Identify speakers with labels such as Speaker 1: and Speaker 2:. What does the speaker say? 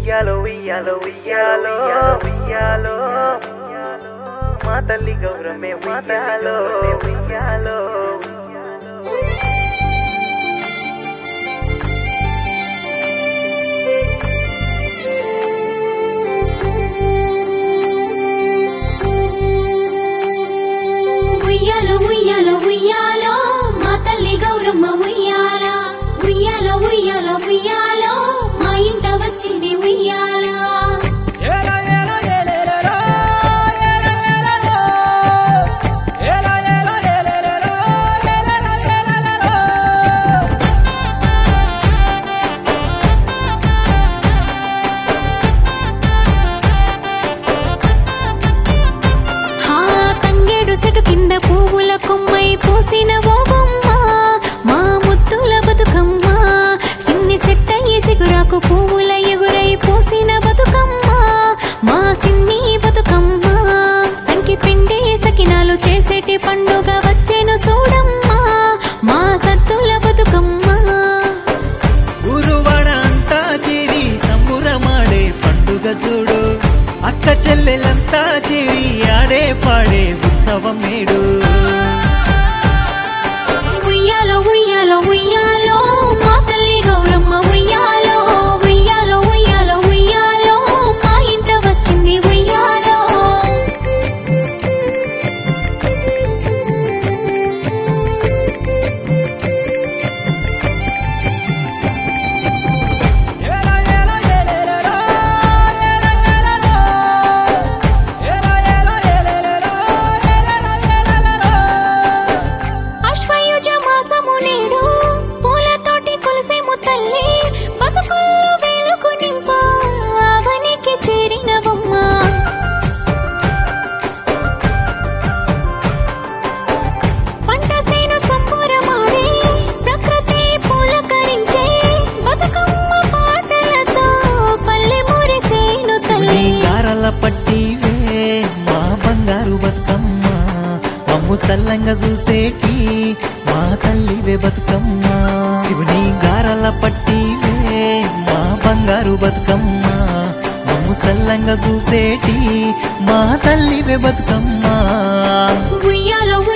Speaker 1: ఉయ్యాలో ఉయ్యాలో ఉయ్యాలో ఉయ్యాలో మా తల్లి గౌరమే ఉయ్యాలో ఉయ్యాలో
Speaker 2: ఉయ్యాలో ఉయ్యాలో ఉయ్యాలో మా తల్లి గౌరమ్మ ఉయ్యాల ఉయ్యాలో ఉయ్యాలో ఉయ్యాలో మా ఇంట వచ్చింది ఉయ్యాల హా తంగేడు సెటు కింద పువ్వుల కొమ్మై పూసిన ఓ బొమ్మ మా ముత్తుల బతుకమ్మ సిన్ని సెట్టయ్యి సిగురాకు పువ్వుల ఎగురై పూసిన బతుకమ్మ మా సిన్ని బతుకమ్మ సంకి పిండి సకినాలు చేసేటి పండుగ వచ్చేను చూడమ్మా మా సత్తుల బతుకమ్మ
Speaker 3: ఊరువాడ అంతా చేరి సంబురమాడే పండుగ చూడు అక్క చెల్లెలంతా చేరి ఆడే పాడే ఉత్సవం నేడు
Speaker 2: ఉయ్యాలో ఉయ్యాలో ఉయ్యాలో మా తల్లి గౌరమ్మ ఉయ్యాలో ఉయ్యాలో ఉయ్యాలో ఉయ్యాలో మా ఇంట వచ్చింది ఉయ్యాలో అశ్వయుజ మాసము నేడు పూలతోటి కొలిసేము తల్లి బతుకుల్లో వేలుకు నింప అవనికి చేరినవమ్మ పంట సేను సంబరమాడే ప్రకృతి పులకరించే బతుకమ్మ పాటలతో పల్లె మురిసేను తల్లి
Speaker 3: గారల పట్టివే మా బంగారు బతుకమ్మ మమ్ము సల్లంగా చూసేటి మా తల్లివే బతుకమ్మ శివుని గారల పట్టివే మా బంగారు బతుకమ్మ మమ్ము సల్లంగా చూసేటి మా తల్లివే బతుకమ్మ
Speaker 2: ఉయ్యాలో